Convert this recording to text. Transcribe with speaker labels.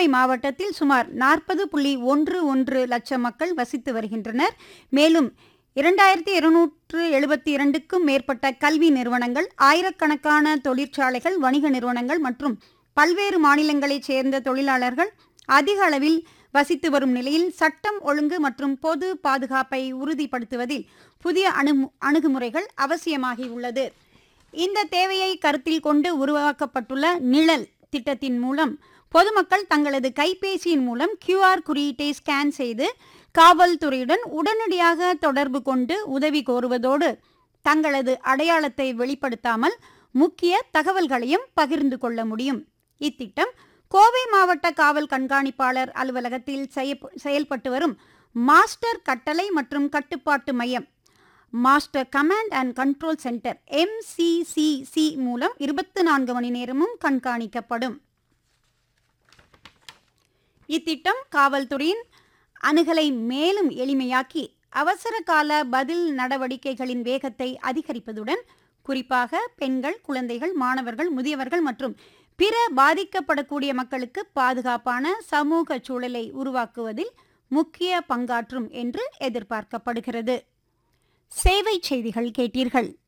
Speaker 1: கோவை மாவட்டத்தில் சுமார் நாற்பது புள்ளி ஒன்று ஒன்று லட்சம் மக்கள் வசித்து வருகின்றனர் மேலும் இரண்டாயிரத்தி இருநூற்று எழுபத்தி இரண்டுக்கும் மேற்பட்ட கல்வி நிறுவனங்கள் ஆயிரக்கணக்கான தொழிற்சாலைகள் வணிக நிறுவனங்கள் மற்றும் பல்வேறு மாநிலங்களைச் சேர்ந்த தொழிலாளர்கள் அதிக அளவில் வசித்து வரும் நிலையில் சட்டம் ஒழுங்கு மற்றும் பொது பாதுகாப்பை உறுதிப்படுத்துவதில் புதிய அணு அணுகுமுறைகள் அவசியமாகியுள்ளது இந்த தேவையை கருத்தில் கொண்டு உருவாக்கப்பட்டுள்ள நிழல் திட்டத்தின் மூலம் பொதுமக்கள் தங்களது கைபேசியின் மூலம் கியூஆர் குறியீட்டை ஸ்கேன் செய்து காவல்துறையுடன் உடனடியாக தொடர்பு கொண்டு உதவி கோருவதோடு தங்களது அடையாளத்தை வெளிப்படுத்தாமல் முக்கிய தகவல்களையும் பகிர்ந்து கொள்ள முடியும் இத்திட்டம் கோவை மாவட்ட காவல் கண்காணிப்பாளர் அலுவலகத்தில் செயல்பட்டு வரும் மாஸ்டர் கட்டளை மற்றும் கட்டுப்பாட்டு மையம் master command and control centre MCCC மூலம் இருபத்தி நான்கு மணி நேரமும் கண்காணிக்கப்படும் இத்திட்டம் காவல்துறையின் அணுகலை மேலும் எளிமையாக்கி அவசர கால பதில் நடவடிக்கைகளின் வேகத்தை அதிகரிப்பதுடன் குறிப்பாக பெண்கள் குழந்தைகள் மாணவர்கள் முதியவர்கள் மற்றும் பிற பாதிக்கப்படக்கூடிய மக்களுக்கு பாதுகாப்பான சமூக சூழலை உருவாக்குவதில் முக்கிய பங்காற்றும் என்று எதிர்பார்க்கப்படுகிறது சேவை செய்திகள் கேட்டீர்கள்